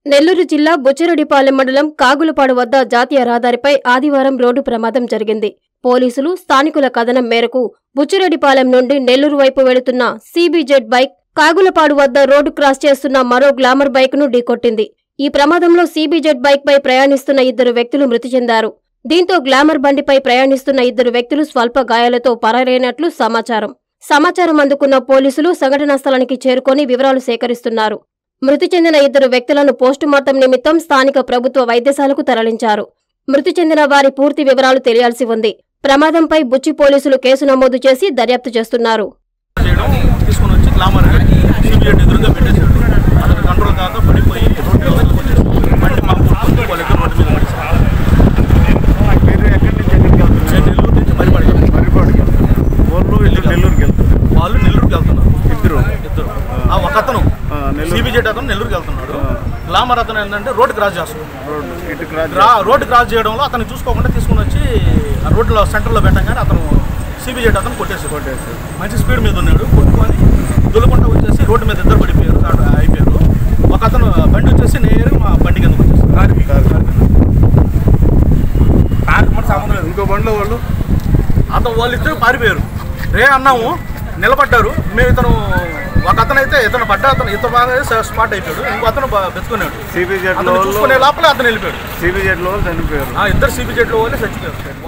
నెల్లూరు జిల్లా బుచ్చిరెడ్డిపాలెం మండలం కాగులపాడు వద్ద జాతీయ రహదారిపై ఆదివారం రోడ్డు ప్రమాదం జరిగింది పోలీసులు స్థానికుల కథనం మేరకు బుచ్చిరెడ్డిపాలెం నుండి నెల్లూరు వైపు వెళుతున్న సీబీజెడ్ బైక్ కాగులపాడు వద్ద రోడ్డు క్రాస్ చేస్తున్న మరో గ్లామర్ బైక్ ను ఢీకొట్టింది ఈ ప్రమాదంలో సీబీజెడ్ బైక్ పై ప్రయాణిస్తున్న ఇద్దరు వ్యక్తులు మృతి చెందారు దీంతో గ్లామర్ బండిపై ప్రయాణిస్తున్న ఇద్దరు వ్యక్తులు స్వల్ప గాయాలతో పరారైనట్లు సమాచారం సమాచారం అందుకున్న పోలీసులు సంఘటనా స్థలానికి చేరుకొని వివరాలు సేకరిస్తున్నారు మృతి చెందిన ఇద్దరు వ్యక్తులను పోస్టుమార్టం నిమిత్తం స్థానిక ప్రభుత్వ వైద్యశాలకు తరలించారు మృతి చెందిన వారి పూర్తి వివరాలు తెలియాల్సి ఉంది ప్రమాదంపై బుచ్చి పోలీసులు కేసు నమోదు చేసి దర్యాప్తు చేస్తున్నారు చేయడం తీసుకొని వచ్చి గ్లామర్ సిబిఐ ఎదురుగా పెట్టేశాడు అతను కంట్రోల్ కాక పడిపోయి రోడ్డు మీదకి వచ్చేసాడు బండి మా కొట్టుకొని వాళ్ళిద్దరు రోడ్డు మీద పడేశారు మీరు ఎక్కడి నుంచి ఎక్కడికి వెళ్తున్నారు నేను నెల్లూరు నుంచి మరిపడి మరిపాడుకి వాళ్ళు ఇల్లు నెల్లూరుకి వెళ్తున్నారు వాళ్ళు నెల్లూరుకి వెళ్తున్నారు ఇద్దరు ఇద్దరు ఆ ఒక అతను ఆ, నెల్లూరు సిబిజెడ్ అతను నెల్లూరుకి వెళ్తున్నాడు గ్లామర్ అతను ఏంటంటే రోడ్డు క్రాస్ చేస్తాడు రోడ్డు ఇటు క్రాస్ రా రోడ్డు క్రాస్ చేయడంలో అతను చూసుకోకుండా తీసుకొని వచ్చి ఆ రోడ్లో సెంటర్లో పెట్టంగానే అతను సిబిజెడ్ అతను కొట్టేసి కొట్టేశారు మంచి స్పీడ్ మీద ఉన్నాడు కొట్టుకొని దొలుకుంటా వచ్చేసి రోడ్డు మీద ఇద్దరు పడిపోయారు ఆడ అయిపోయారు ఒక అతను బండి వచ్చేసి నేరుగా మా బండి కిందకు వచ్చేసి ఇంకో బండిలో వాళ్ళు అతను వాళ్ళిద్దరు పారిపోయారు రే అన్నాము నిలబడ్డారు మేము ఇతను ఒక అతను అయితే ఇతను పడ్డ అతను ఇతను బాగా స్పాట్ అయిపోయాడు ఇంకో అతను బా- బెతుకున్నాడు సిబిజెడ్లో అతను చూసుకునే లోపల అతను వెళ్ళిపోయాడు సిబిజెడ్లో వాళ్ళు చనిపోయారు ఆ ఇద్దరు సిబిజెట్లో వాళ్ళే చచ్చిపోయారు